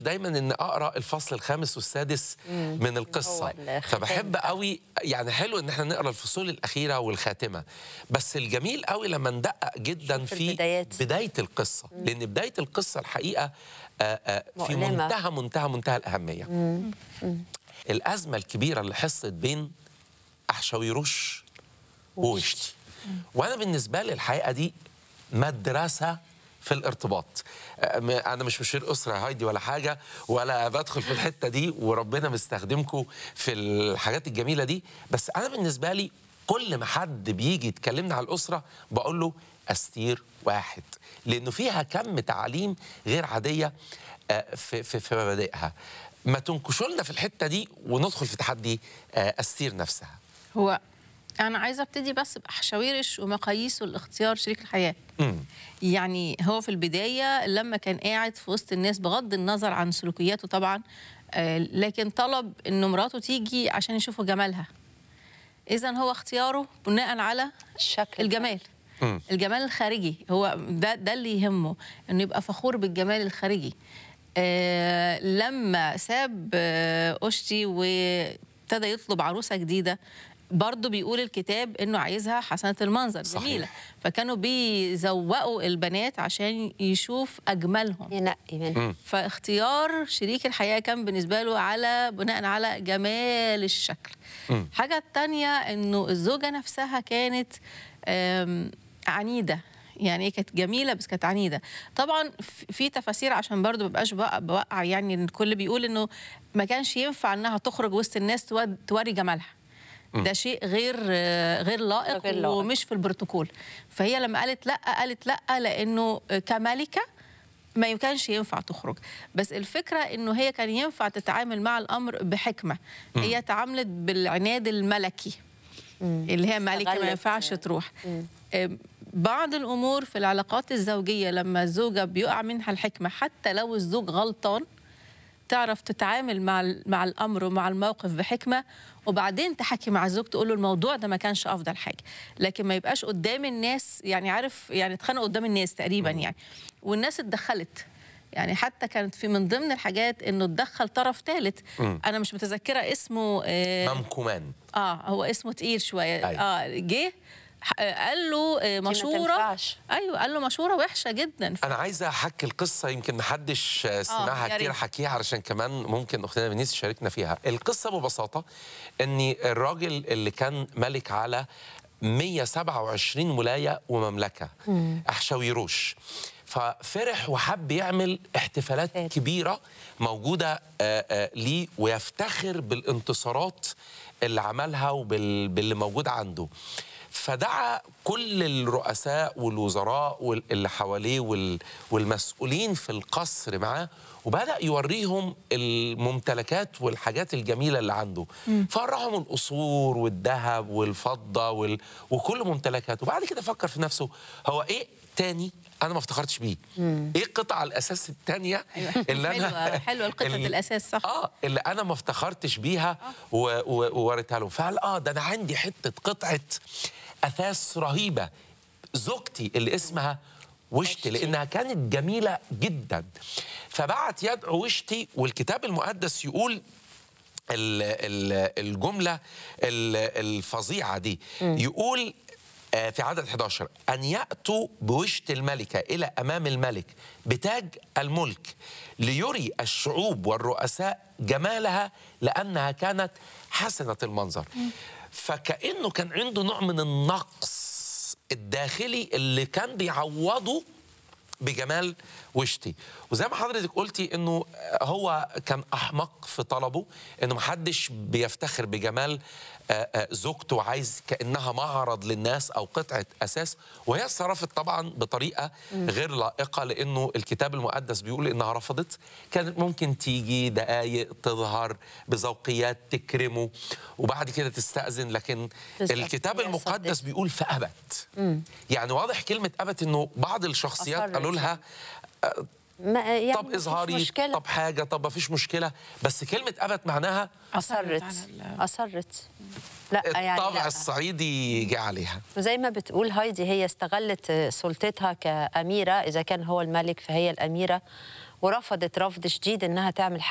دايما ان اقرا الفصل الخامس والسادس من القصه هو الختام فبحب بتاعه. قوي يعني حلو ان احنا نقرا الفصول الاخيره والخاتمه بس الجميل قوي لما ندقق جدا في في البدايات. بدايه القصه لان بدايه القصه الحقيقه آه، آه، في مؤلمة. منتهى منتهى منتهى الاهميه الازمه الكبيره اللي حصلت بين احشاويروش ووشتي وانا بالنسبه لي الحقيقه دي مدرسه في الارتباط أم- انا مش مشير اسره يا هايدي ولا حاجه ولا بدخل في الحته دي وربنا مستخدمكم في الحاجات الجميله دي بس انا بالنسبه لي كل ما حد بيجي يتكلمنا على الاسره بقول له استير واحد لانه فيها كم تعاليم غير عاديه آه، في في في مبادئها ما تنكشوا لنا في الحته دي وندخل في تحدي آه، استير نفسها هو انا عايزه ابتدي بس بحشاويرش ومقاييسه لاختيار شريك الحياه مم. يعني هو في البدايه لما كان قاعد في وسط الناس بغض النظر عن سلوكياته طبعا آه، لكن طلب انه مراته تيجي عشان يشوفوا جمالها اذا هو اختياره بناء على الشكل الجمال مم. الجمال الخارجي هو ده ده اللي يهمه انه يبقى فخور بالجمال الخارجي آه لما ساب آه أشتي وابتدى يطلب عروسة جديدة برضه بيقول الكتاب انه عايزها حسنة المنظر صحيح. جميلة فكانوا بيزوقوا البنات عشان يشوف اجملهم ينقي منها فاختيار شريك الحياة كان بالنسبة له على بناء على جمال الشكل مم. حاجة التانية انه الزوجة نفسها كانت آم، عنيدة يعني هي كانت جميلة بس كانت عنيدة طبعا في- في تفاسير عشان برضو مبقاش بوقع, بوقع يعني إن الكل بيقول انه ما كانش ينفع انها تخرج وسط الناس تود- توري جمالها ده شيء غير آه، غير لائق, غير لائق. ومش في البروتوكول فهي لما قالت لا قالت لا لانه كملكه ما كانش ينفع تخرج بس الفكرة انه هي كان ينفع تتعامل مع الامر بحكمة هي تعاملت بالعناد الملكي اللي هي ملكة ما استغلت. ينفعش تروح آم، بعض الامور في العلاقات الزوجية لما الزوجة بيقع منها الحكمة حتى لو الزوج غلطان تعرف تتعامل مع ال- مع الامر ومع الموقف بحكمه وبعدين تحكي مع الزوج تقول له الموضوع ده ما كانش افضل حاجه لكن ما يبقاش قدام الناس يعني عارف يعني اتخانقوا قدام الناس تقريبا يعني والناس اتدخلت يعني حتى كانت في من ضمن الحاجات انه اتدخل طرف ثالث انا مش متذكره اسمه آه, ممكومان اه هو اسمه تقيل شويه أيوة. اه جه ح- آه، قال له آه، ما مشوره تنفعش. ايوه قال له مشوره وحشه جدا انا عايزه احكي القصه يمكن محدش آه، سمعها يا كتير ريت. حكيها علشان كمان ممكن اختنا بنيس تشاركنا فيها القصه ببساطه ان الراجل اللي كان ملك على 127 ولايه ومملكه احشاويروش ففرح وحب يعمل احتفالات فات. كبيره موجوده آه، آه، ليه ويفتخر بالانتصارات اللي عملها وباللي موجود عنده فدعا كل الرؤساء والوزراء وال- اللي حواليه وال- والمسؤولين في القصر معاه وبدأ يوريهم الممتلكات والحاجات الجميلة اللي عنده فرهم القصور والذهب والفضة وال... وكل ممتلكاته وبعد كده فكر في نفسه هو ايه تاني انا ما افتخرتش بيه ايه قطع الاساس التانية اللي انا حلوة- حلوة القطعة اللي- الأساس، صح. اه اللي انا ما افتخرتش بيها و- و- ووريتها له فقال اه ده انا عندي حته قطعه اثاث رهيبه زوجتي اللي اسمها وشتي لانها كانت جميله جدا فبعت يدعو وشتي والكتاب المقدس يقول ال- ال- الجمله ال- الفظيعه دي يقول آه، في عدد 11 أن يأتوا بوشت الملكة إلى أمام الملك بتاج الملك ليري الشعوب والرؤساء جمالها لأنها كانت حسنة المنظر فكأنه كان عنده نوع من النقص الداخلي اللي كان بيعوضه بجمال وشتي وزي ما حضرتك قلتي انه هو كان احمق في طلبه انه محدش بيفتخر بجمال آه، آه، زوجته وعايز كانها معرض للناس او قطعه اساس وهي اتصرفت طبعا بطريقه غير لائقه لانه الكتاب المقدس بيقول انها رفضت كانت ممكن تيجي دقايق تظهر بذوقيات تكرمه وبعد كده تستاذن لكن بالظبط. الكتاب هي المقدس صدقت. بيقول فابت يعني واضح كلمه ابت انه بعض الشخصيات أصرت قالوا لها ما يعني طب مفيش اظهاري مشكلة. طب حاجه طب ما فيش مشكله بس كلمه ابت معناها أصرت على ال- أصرت لا يعني الطابع لا. الصعيدي جه عليها زي ما بتقول هايدي هي استغلت سلطتها كأميرة إذا كان هو الملك فهي الأميرة ورفضت رفض شديد انها تعمل